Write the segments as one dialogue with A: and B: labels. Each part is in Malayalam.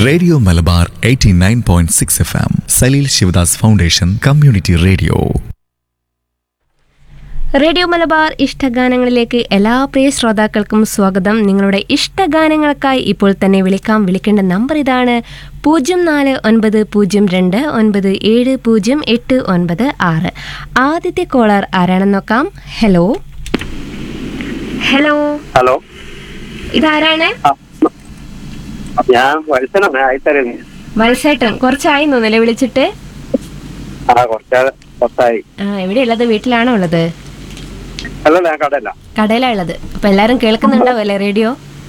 A: Radio Malabar 89.6 point six F M Saleel Shivadas foundation community radio
B: radio Malabar ഇഷ്ടഗാനങ്ങളിലേക്ക് എല്ലാ പ്രിയ ശ്രോതാക്കൾക്കും സ്വാഗതം നിങ്ങളുടെ ഇഷ്ടഗാനങ്ങൾക്കായി ഇപ്പോൾ തന്നെ വിളിക്കാം വിളിക്കേണ്ട നമ്പർ ഇതാണ് പൂജ്യം നാല് ഒൻപത് പൂജ്യം രണ്ട് ഒൻപത് ഏഴ് പൂജ്യം എട്ട് ഒൻപത് ആറ് ആദ്യത്തെ കോളർ ആരാണെന്ന് നോക്കാം ഹലോ ഹലോ
C: ഹലോ
B: ഇതാരാണ്
C: ആ, ഞാൻ വത്സനാണ് ആയിത്തരുന്നു
B: വത്സേട്ടൻ കുറച്ചായി തോന്നല്ലേ വിളിച്ചിട്ട്
C: ആ കുറച്ച് കുറച്ചായി
B: ആ എവിടെയുള്ളത് വീട്ടിലാണോ ഉള്ളത്
C: അല്ല ഞാൻ കടല്ല
B: കടയിലാ ഉള്ളത് അപ്പൊ എല്ലാരും കേൾക്കുന്നുണ്ടാവല്ലേ റേഡിയോ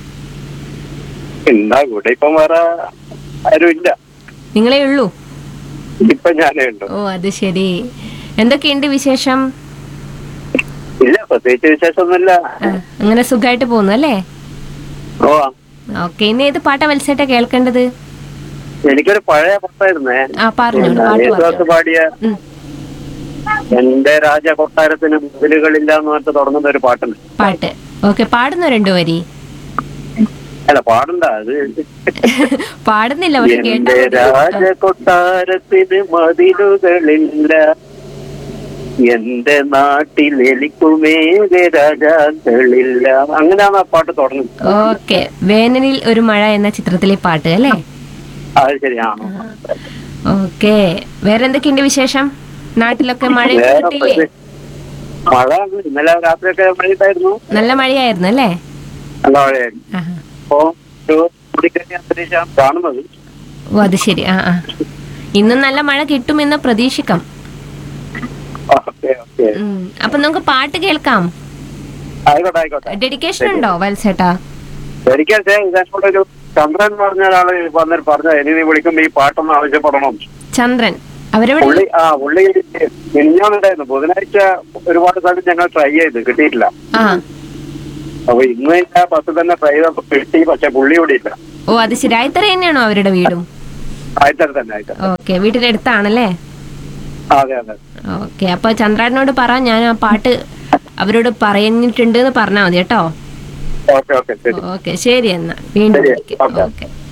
C: എന്താ ഇവിടെ ഇപ്പം വേറെ ആരും ഇല്ല
B: നിങ്ങളേ ഉള്ളൂ
C: ഇപ്പൊ ഞാനേ ഉണ്ട്
B: ഓ അത് ശരി എന്തൊക്കെയുണ്ട് വിശേഷം
C: ഇല്ല പ്രത്യേകിച്ച് വിശേഷമൊന്നുമില്ല
B: ആ, അങ്ങനെ സുഖമായിട്ട് പോകുന്നു അല്ലേ
C: ഓ
B: ഓക്കെ ഇനി ഏത് പാട്ടാ മത്സരത്തെ കേൾക്കേണ്ടത്
C: എനിക്കൊരു പഴയ പാട്ടായിരുന്നേ
B: ആ പറഞ്ഞോളൂ പാട്ട്
C: യേശുദാസ്
B: പറഞ്ഞോളൂ
C: പാടിയ
B: ഉം,
C: എന്റെ രാജ കൊട്ടാരത്തിന് മുതലുകളില്ല എന്ന് പറഞ്ഞിട്ട് തുടങ്ങുന്ന ഒരു പാട്ടുണ്ട്
B: പാട്ട് ഓക്കെ പാടുന്നു രണ്ടു വരി
C: അല്ല പാടണ്ട അത്
B: പാടുന്നില്ല പക്ഷെ
C: എന്റെ
B: കേട്ടാ
C: രാജ കൊട്ടാരത്തിന് മതിലുകളില്ല എന്റെ നാട്ടിൽ എലിക്കുമേലെ രാജാക്കളില്ല അങ്ങനെയാണ് ആ പാട്ട് തുടങ്ങുന്നത്
B: ഓക്കെ വേനലിൽ ഒരു മഴ എന്ന ചിത്രത്തിലെ പാട്ട് അല്ലേ
C: അത് ശരിയാണോ
B: ഓക്കെ വേറെ എന്തൊക്കെയുണ്ട് വിശേഷം നാട്ടിലൊക്കെ മഴ
C: വേറെ
B: കിട്ടിയില്ലേ
C: പ്രത്യേക- മഴ ഇന്നലെ രാത്രിയൊക്കെ മഴയുണ്ടായിരുന്നു
B: നല്ല മഴയായിരുന്നു അല്ലേ
C: നല്ല മഴയായിരുന്നു
B: ആഹാ.
C: അപ്പോ ഒരു കുടിക്കഞ്ഞ അന്തരീക്ഷം കാണുന്നത്
B: ഓ അത് ശരി ആ ആ ഇന്നും നല്ല മഴ കിട്ടുമെന്ന് പ്രതീക്ഷിക്കാം
C: ഓക്കെ ഓക്കെ
B: ഉം. അപ്പൊ നമുക്ക് പാട്ട് കേൾക്കാം
C: ആയിക്കോട്ടെ ആയിക്കോട്ടെ
B: ഡെഡിക്കേഷൻ ഉണ്ടോ വത്സേട്ടാ
C: ഒരിക്കൽ ഇതിനോട് ഒരു ചന്ദ്രൻ എന്ന് പറഞ്ഞ ഒരാള് വന്നിട്ട് പറഞ്ഞ ഇനി നീ വിളിക്കുമ്പോ ഈ പാട്ടൊന്ന് ആവശ്യപ്പെടണം
B: ചന്ദ്രൻ അവരെവിടെ
C: പുള്ളി ആ പുള്ളി മിനിഞ്ഞാന്നുണ്ടായിരുന്നു ബുധനാഴ്ച ഒരുപാട് സ്ഥലത്ത് ഞങ്ങൾ ട്രൈ ചെയ്ത് കിട്ടിയിട്ടില്ല
B: ആ
C: അപ്പൊ ഇന്ന് ആ ബസ് തന്നെ ട്രൈ ചെയ്തപ്പോ കിട്ടി പക്ഷെ പുള്ളി ഇവിടെ ഇല്ല
B: ഓ അത് ശരി ആയിത്തറ തന്നെയാണോ അവരുടെ വീടും
C: ആയിത്തര തന്നെ ആയിത്തര
B: ഓക്കെ വീട്ടിന്റെ അടുത്താണല്ലേ
C: അതെ അതെ
B: ഓക്കെ അപ്പൊ ചന്ദ്രാടിനോട് പറ ഞാൻ ആ പാട്ട് അവരോട് പറഞ്ഞിട്ടുണ്ട് എന്ന് പറഞ്ഞാൽ മതി കേട്ടോ
C: ഓക്കെ ഓക്കെ ശരി
B: ഓക്കെ ശരി എന്നാ വീണ്ടും
C: ശരി,
B: വിളിക്കാം.
C: ഓക്കെ.
B: ഓക്കെ